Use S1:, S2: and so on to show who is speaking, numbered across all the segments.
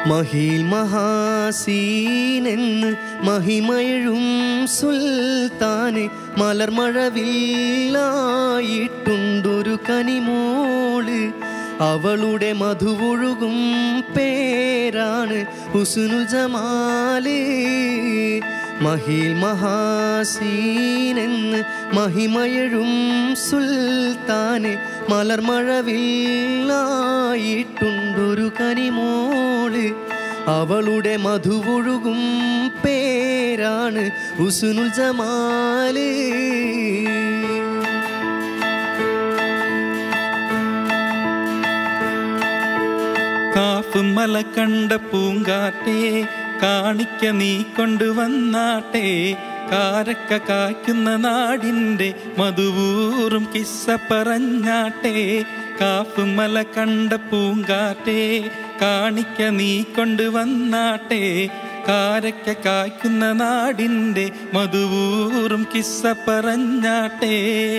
S1: മഹിൽ മഹാസീനെന്ന് മഹിമയഴും സുൽത്താന് മലർമഴവില്ലായിട്ടുണ്ടൊരു കനിമോള് അവളുടെ മധുവൊഴുകും പേരാണ് ഹുസ്നുൽ ജമാല് മഹിൽ മഹാസീനെന്ന് മഹിമയഴും സുൽത്താന് മലർമഴവില്ലായിട്ടുണ്ടൊരു കനിമോള് അവളുടെ മധുവൊഴുകും പേരാണ് ഹുസ്നുൽ ജമാല്
S2: കാഫ് മല കണ്ട പൂങ്കാറ്റേ കാണിക്ക നീ കൊണ്ടുവന്നാട്ടെ കാരക്ക കായ്ക്കുന്ന നാടിൻ്റെ മധുവൂറും കിസ്സ പറഞ്ഞാട്ടെ കാഫ് മല കണ്ട പൂങ്കാറ്റേ കാണിക്ക നീ കൊണ്ടുവന്നാട്ടെ കാരക്ക കായ്ക്കുന്ന നാടിൻ്റെ മധുവൂറും കിസ്സ പറഞ്ഞാട്ടെ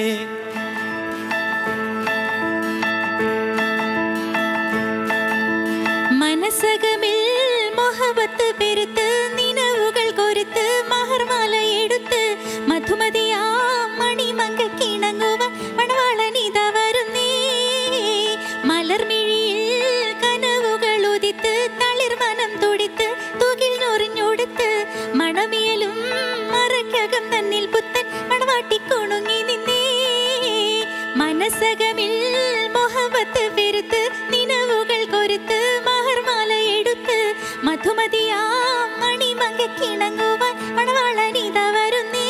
S3: മനസ്സകമിൽ മൊഹബത്ത് പെരുത്ത് നിലവുകൾ കൊരുത്ത് മഹർമാല എടുത്ത് മധുമതിയാ മണിമങ്ക കിണങ്ങുവാൻ മണവാളനിത വരുന്നേ മലർമിഴിയിൽ കനവുകൾ ഉദിത്ത് തളിർമനം തുടിത്ത് തുകിൽ ഞൊറിഞ്ഞൊടുത്ത് മണമിയലും മറക്കകം തന്നിൽ പുത്തൻ മണവാട്ടി കുണുങ്ങി നിന്നേ മനസ്സകമിൽ മൊഹബത്ത് പെരുത്ത് നിലവുകൾ കൊരുത്ത് മഹർമാല എടുത്ത് മധുമതിയാ മണിമങ്ക കിണങ്ങുവാൻ മണവാളനിത വരുന്നേ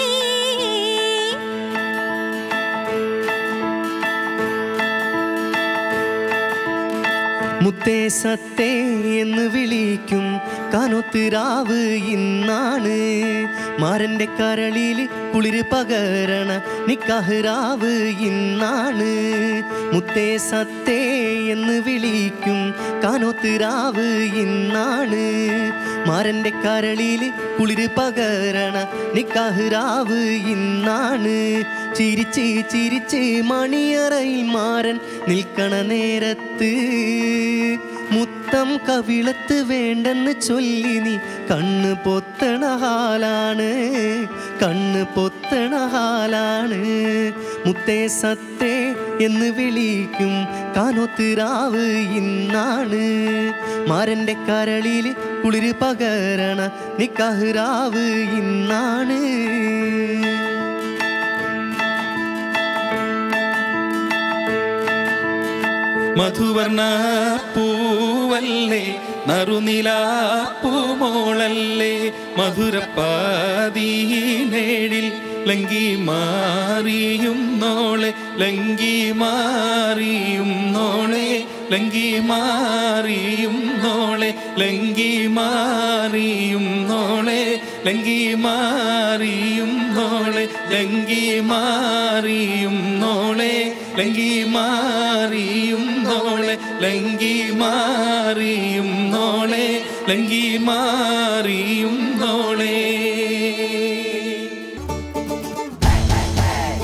S1: മുത്തേ സത്തേ എന്ന് വിളിക്കും കാനൊത്തിരാവ് ഇന്നാണ് മാരന്റെ കരളിൽ കുളിര് പകരണ നിക്കഹ്റാവ് ഇന്നാണ് മുത്തേ സത്തേ എന്ന് വിളിക്കും കാനൊത്തിരാവ് ഇന്നാണ് മാരന്റെ കരളിൽ കുളിര് പകരണ നിക്കഹ്റാവ് ഇന്നാണ് ചിരിച്ച് ചിരിച്ച് മണിയറയിൽ മാരൻ നിൽക്കണ നേരത്ത് മുത്തം കവിളത്ത് വേണ്ടെന്ന് ചൊല്ലി നീ കണ്ണ് പൊത്തണ ഹാലാണ് കണ്ണ് പൊത്തണ ഹാലാണ് മുത്തേ സത്തേ എന്ന് വിളിക്കും കാനൊത്തിരാവ് ഇന്നാണ് മാരന്റെ കരളിൽ കുളിര് പകരണ നിക്കഹ്റാവ് ഇന്നാണ്
S2: മധുവർണ പൂവല്ലേ നറുനില പൂമോളല്ലേ മധുരപ്പാതീനേഴിൽ ലങ്കി മാറിയും നോളെ ലങ്കി മാറിയും നോളെ ലങ്കി മാറിയും നോളെ ലങ്കി മാറിയും നോളെ ലങ്കി മാറിയും നോളെ ലങ്കി മാറിയും നോളെ ലങ്കി മാറിയും നോളെ ലങ്കി മാറിയും നോളെ ലങ്കി മാറിയും നോളെ